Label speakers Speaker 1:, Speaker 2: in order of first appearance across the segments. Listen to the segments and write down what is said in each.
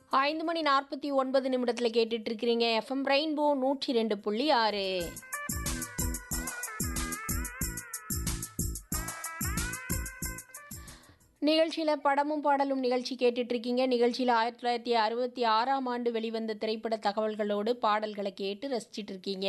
Speaker 1: ஐந்து மணி நாற்பத்தி ஒன்பது நிமிடத்தில் கேட்டுட்டு இருக்கிறீங்க எஃப்எம் ரெயின்போ நூற்றி ரெண்டு புள்ளி ஆறு நிகழ்ச்சியில் படமும் பாடலும் நிகழ்ச்சி கேட்டுட்டு இருக்கீங்க நிகழ்ச்சியில் ஆயிரத்தி தொள்ளாயிரத்தி அறுபத்தி ஆறாம் ஆண்டு வெளிவந்த திரைப்பட தகவல்களோடு பாடல்களை கேட்டு ரசிச்சிட்டு இருக்கீங்க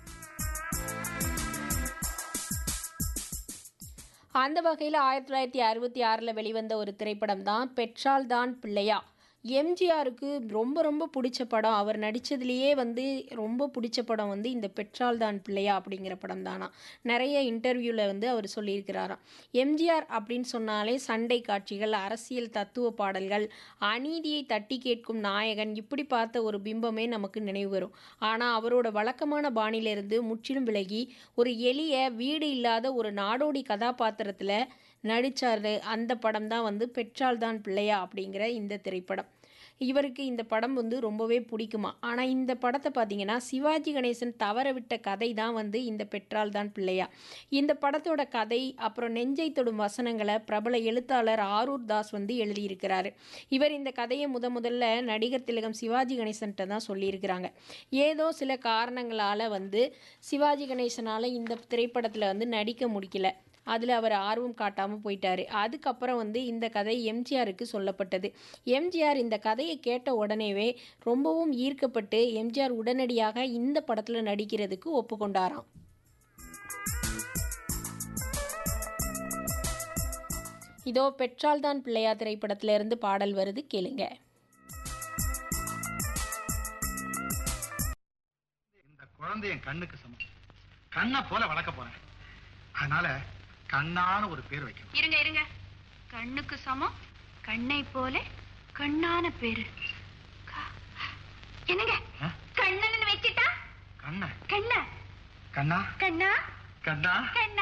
Speaker 1: அந்த வகையில் ஆயிரத்தி தொள்ளாயிரத்தி அறுபத்தி ஆறில் வெளிவந்த ஒரு திரைப்படம் தான் பெற்றால் தான் பிள்ளையா எம்ஜிஆருக்கு ரொம்ப ரொம்ப பிடிச்ச படம் அவர் நடித்ததுலேயே வந்து ரொம்ப பிடிச்ச படம் வந்து இந்த பெற்றால் தான் பிள்ளையா அப்படிங்கிற படம் தானா நிறைய இன்டர்வியூவில் வந்து அவர் சொல்லியிருக்கிறாராம் எம்ஜிஆர் அப்படின்னு சொன்னாலே சண்டை காட்சிகள் அரசியல் தத்துவ பாடல்கள் அநீதியை தட்டி கேட்கும் நாயகன் இப்படி பார்த்த ஒரு பிம்பமே நமக்கு நினைவு வரும் ஆனால் அவரோட வழக்கமான பாணியிலிருந்து முற்றிலும் விலகி ஒரு எளிய வீடு இல்லாத ஒரு நாடோடி கதாபாத்திரத்தில் நடித்தார் அந்த படம் தான் வந்து பெற்றால் தான் பிள்ளையா அப்படிங்கிற இந்த திரைப்படம் இவருக்கு இந்த படம் வந்து ரொம்பவே பிடிக்குமா ஆனால் இந்த படத்தை பார்த்தீங்கன்னா சிவாஜி கணேசன் தவற விட்ட கதை தான் வந்து இந்த பெற்றால் தான் பிள்ளையா இந்த படத்தோட கதை அப்புறம் நெஞ்சை தொடும் வசனங்களை பிரபல எழுத்தாளர் ஆரூர் தாஸ் வந்து எழுதியிருக்கிறாரு இவர் இந்த கதையை முத முதல்ல நடிகர் திலகம் சிவாஜி கணேசன்கிட்ட தான் சொல்லியிருக்கிறாங்க ஏதோ சில காரணங்களால் வந்து சிவாஜி கணேசனால் இந்த திரைப்படத்தில் வந்து நடிக்க முடியல அதில் அவர் ஆர்வம் காட்டாமல் போயிட்டாரு அதுக்கப்புறம் வந்து இந்த கதை எம்ஜிஆருக்கு சொல்லப்பட்டது எம்ஜிஆர் இந்த கதையை கேட்ட உடனேவே ரொம்பவும் ஈர்க்கப்பட்டு எம்ஜிஆர் உடனடியாக இந்த படத்தில் நடிக்கிறதுக்கு ஒப்புக்கொண்டாராம் இதோ பெற்றால் தான் பிள்ளையா திரைப்படத்துல இருந்து பாடல் வருது கேளுங்க
Speaker 2: இந்த குழந்தை என் கண்ணுக்கு சமம் கண்ணை போல வளர்க்க போறேன் அதனால கண்ணான ஒரு பேர் வைக்கணும்
Speaker 3: இருங்க இருங்க கண்ணுக்கு சமம் கண்ணை போல கண்ணான பேரு க- என்னங்க
Speaker 2: ஆ?
Speaker 3: கண்ணன் வச்சுட்டா
Speaker 2: கண்ண
Speaker 3: கண்ணா
Speaker 2: கண்ணா
Speaker 3: கண்ணா
Speaker 2: கண்ணா
Speaker 3: கண்ணா